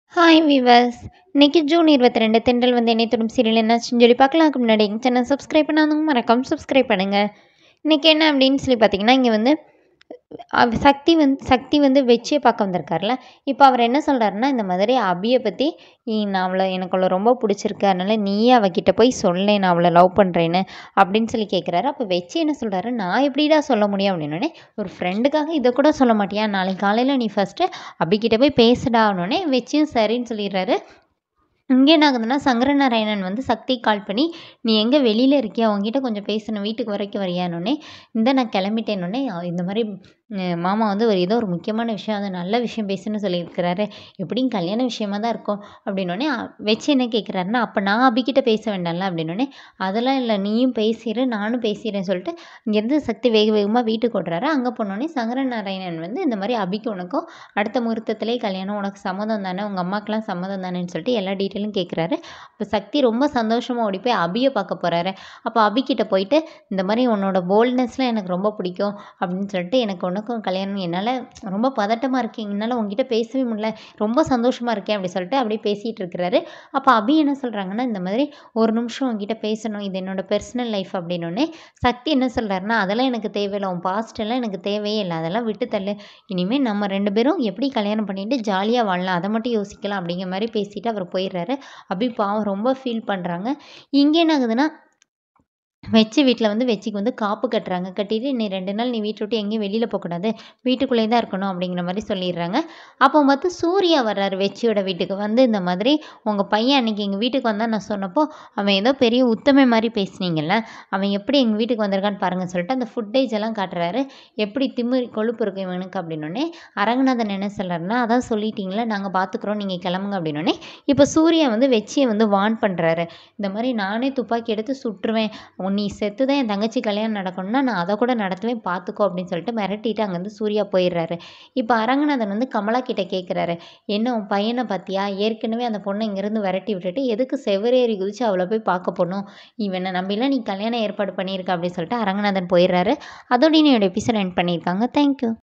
hi viewers இன்னைக்கு June இருபத்தி ரெண்டு தென்றல் வந்து என்னை தொடும் சீரியல் என்னாச்சுன்னு சொல்லி பார்க்கலாம் அதுக்கு முன்னாடி எங்கள் சேனல் சப்ஸ்கிரைப் பண்ணாதவங்க மறக்காம சப்ஸ்கிரைப் பண்ணுங்கள் இன்றைக்கி என்ன அப்படின்னு சொல்லி பார்த்தீங்கன்னா இங்கே வந்து அவ- சக்தி வந்து சக்தி வந்து வெச்சியை பார்க்க வந்திருக்காருல இப்போ அவர் என்ன சொல்கிறாருன்னா இந்த மாதிரி அபியை பற்றி நான் அவளை எனக்கு அவளை ரொம்ப பிடிச்சிருக்கு அதனால நீயே அவகிட்ட போய் சொல்லேன் நான் அவளை லவ் பண்ணுறேன்னு அப்படின்னு சொல்லி கேட்குறாரு அப்போ வெச்சி என்ன சொல்கிறாரு நான் எப்படிடா சொல்ல முடியும் அப்படின்னோடனே ஒரு ஃப்ரெண்டுக்காக இதை கூட சொல்ல மாட்டியா நாளைக்கு காலையில் நீ ஃபஸ்ட்டு அபிகிட்ட போய் பேசுடா அப்படின்னோடனே வெச்சியும் சரின்னு சொல்லிடுறாரு இங்கே என்ன ஆகுதுன்னா சங்கரநாராயணன் வந்து சக்தி கால் பண்ணி நீ எங்கே வெளியில் இருக்கியா உங்ககிட்ட கொஞ்சம் பேசணும் வீட்டுக்கு வரைக்கும் வரியானோடனே இந்த நான் கிளம்பிட்டேன்னொடனே இந்த மாதிரி அஹ், மாமா வந்து ஒரு ஏதோ ஒரு முக்கியமான விஷயம் அது நல்ல விஷயம் பேசுன்னு சொல்லியிருக்கிறாரு எப்படியும் கல்யாண விஷயமா தான் இருக்கும் அப்படின்னோடனே வச்சு என்ன கேட்குறாருன்னா அப்போ நான் அபிக்கிட்ட பேச வேண்டாம்ல அப்படின்னோடனே அதெல்லாம் இல்லை நீயும் பேசிடு நானும் பேசிடுறேன்னு சொல்லிட்டு இங்கேருந்து சக்தி வேக வேகமாக வீட்டுக்கு ஓடுறாரு அங்கே போனோடனே சங்கரநாராயணன் வந்து இந்த மாதிரி அபிக்கு உனக்கும் அடுத்த முகூர்த்தத்திலே கல்யாணம் உனக்கு சம்மதம் தானே உங்கள் அம்மாக்கெல்லாம் சம்மதம் தானேன்னு சொல்லிட்டு எல்லா டீட்டெயிலும் கேட்குறாரு அப்போ சக்தி ரொம்ப சந்தோஷமாக ஓடி போய் அபியை பார்க்க போகிறாரு அப்போ அபிக்கிட்ட போயிட்டு இந்த மாதிரி உன்னோட போல்ட்னஸ்லாம் எனக்கு ரொம்ப பிடிக்கும் அப்படின்னு சொல்லிட்டு எனக்கு உனக்கும் கல்யாணம் என்னால் ரொம்ப பதட்டமாக இருக்கேன் என்னால் உங்ககிட்ட பேசவே முடியல ரொம்ப சந்தோஷமாக இருக்கேன் அப்படி சொல்லிட்டு அப்படியே பேசிகிட்டு இருக்கிறாரு அப்போ அபி என்ன சொல்கிறாங்கன்னா இந்த மாதிரி ஒரு நிமிஷம் உங்ககிட்ட பேசணும் இது என்னோட பர்சனல் லைஃப் அப்படின்னோடனே சக்தி என்ன சொல்கிறாருன்னா அதெல்லாம் எனக்கு தேவையில்லை உன் பாஸ்ட் எல்லாம் எனக்கு தேவையே இல்லை அதெல்லாம் விட்டு தள்ளு இனிமேல் நம்ம ரெண்டு பேரும் எப்படி கல்யாணம் பண்ணிட்டு ஜாலியாக வாழலாம் அதை மட்டும் யோசிக்கலாம் அப்படிங்கிற மாதிரி பேசிட்டு அவர் போயிடுறாரு அபி பாவம் ரொம்ப ஃபீல் பண்ணுறாங்க இங்கே என்ன ஆகுதுன்னா வெச்சி வீட்டில் வந்து வெச்சிக்கு வந்து காப்பு கட்டுறாங்க கட்டிட்டு நீ ரெண்டு நாள் நீ வீட்டை விட்டு எங்கேயும் வெளியில் போகக்கூடாது வீட்டுக்குள்ளே தான் இருக்கணும் அப்படிங்கிற மாதிரி சொல்லிடுறாங்க அப்போ பார்த்து சூர்யா வர்றாரு வெச்சியோட வீட்டுக்கு வந்து இந்த மாதிரி உங்கள் பையன் அன்னைக்கு எங்கள் வீட்டுக்கு வந்தால் நான் சொன்னப்போ அவன் ஏதோ பெரிய உத்தமை மாதிரி பேசுனீங்கல்ல அவன் எப்படி எங்கள் வீட்டுக்கு வந்திருக்கான்னு பாருங்கன்னு சொல்லிட்டு அந்த ஃபுட்டேஜ் எல்லாம் காட்டுறாரு எப்படி திமிரு கொழுப்பு இருக்கும் இவனுக்கு அப்படின்னோடனே அரங்கநாதன் என்ன சொல்கிறாருன்னா அதான் சொல்லிட்டீங்களே நாங்கள் பார்த்துக்குறோம் நீங்கள் கிளம்புங்க அப்படின்னோடனே இப்போ சூர்யா வந்து வெச்சியை வந்து வார்ன் பண்ணுறாரு இந்த மாதிரி நானே துப்பாக்கி எடுத்து சுட்டுருவேன் உன் நீ செத்து தான் என் தங்கச்சி கல்யாணம் நடக்கணும்னா நான் அதை கூட நடத்துவேன் பார்த்துக்கோ அப்படின்னு சொல்லிட்டு மிரட்டிட்டு அங்கேருந்து சூர்யா போயிடுறாரு இப்போ அரங்கநாதன் வந்து கமலா கிட்ட கேட்குறாரு என்ன உன் பையனை பார்த்தியா ஏற்கனவே அந்த பொண்ணை இங்கேருந்து விரட்டி விட்டுட்டு எதுக்கு செவரேறி குதிச்சு அவளை போய் பார்க்க போகணும் இவனை நம்பிலாம் நீ கல்யாணம் ஏற்பாடு பண்ணியிருக்க அப்படின்னு சொல்லிட்டு அரங்கநாதன் போயிடுறாரு அதோட என்னோட எபிசோட் எண்ட் பண்ணியிருக்காங்க தேங்க்யூ